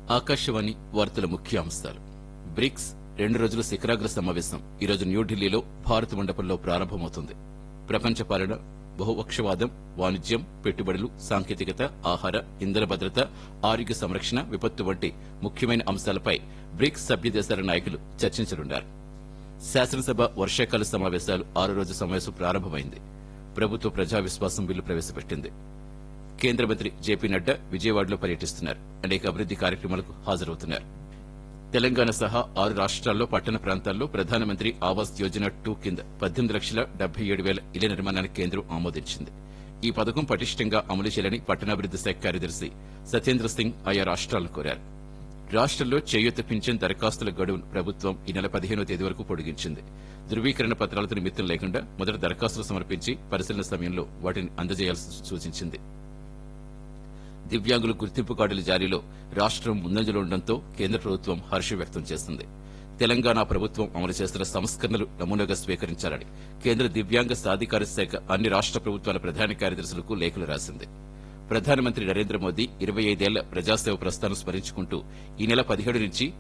ఆకాశవాణి వార్తల ముఖ్యాంశాలు బ్రిక్స్ రెండు రోజుల శిఖరాగ్ర సమావేశం ఈరోజు న్యూఢిల్లీలో భారత్ మండపంలో ప్రారంభమవుతుంది ప్రపంచ పాలన బహుపక్షవాదం వాణిజ్యం పెట్టుబడులు సాంకేతికత ఆహార ఇంధన భద్రత ఆరోగ్య సంరక్షణ విపత్తు వంటి ముఖ్యమైన అంశాలపై బ్రిక్స్ సభ్య దేశాల నాయకులు చర్చించనున్నారు శాసనసభ వర్షాకాల సమావేశాలు ఆరో రోజు సమావేశం ప్రారంభమైంది ప్రభుత్వ ప్రజా విశ్వాసం బిల్లు ప్రవేశపెట్టింది కేంద్ర మంత్రి జేపీ నడ్డా విజయవాడలో పర్యటిస్తున్నారు అనేక అభివృద్ది కార్యక్రమాలకు హాజరవుతున్నారు తెలంగాణ సహా ఆరు రాష్ట్రాల్లో పట్టణ ప్రాంతాల్లో ప్రధానమంత్రి ఆవాస్ యోజన టూ కింద పద్దెనిమిది లక్షల డెబ్బై ఏడు వేల ఇళ్ల నిర్మాణానికి కేంద్రం ఆమోదించింది ఈ పథకం పటిష్టంగా అమలు చేయాలని పట్టణాభివృద్ది శాఖ కార్యదర్శి సత్యేంద్ర సింగ్ ఆయా రాష్ట్రాలను కోరారు రాష్ట్రంలో చేయూత పింఛన్ దరఖాస్తుల గడువును ప్రభుత్వం ఈ నెల పదిహేనో తేదీ వరకు పొడిగించింది ధృవీకరణ పత్రాలతో నిమిత్తం లేకుండా మొదట దరఖాస్తులు సమర్పించి పరిశీలన సమయంలో వాటిని అందజేయాల్సి సూచించింది దివ్యాంగుల గుర్తింపు కార్డుల జారీలో రాష్ట్రం ముందంజలో ఉండడంతో కేంద్ర ప్రభుత్వం హర్షం వ్యక్తం చేసింది తెలంగాణ ప్రభుత్వం అమలు చేస్తున్న సంస్కరణలు నమూనాగా స్వీకరించాలని కేంద్ర దివ్యాంగ సాధికార శాఖ అన్ని రాష్ట్ర ప్రభుత్వాల ప్రధాన కార్యదర్శులకు లేఖలు రాసింది ప్రధానమంత్రి నరేంద్ర మోదీ ఇరవై ఐదేళ్ల ప్రజాసేవ ప్రస్థానం స్మరించుకుంటూ ఈ నెల పదిహేడు నుంచి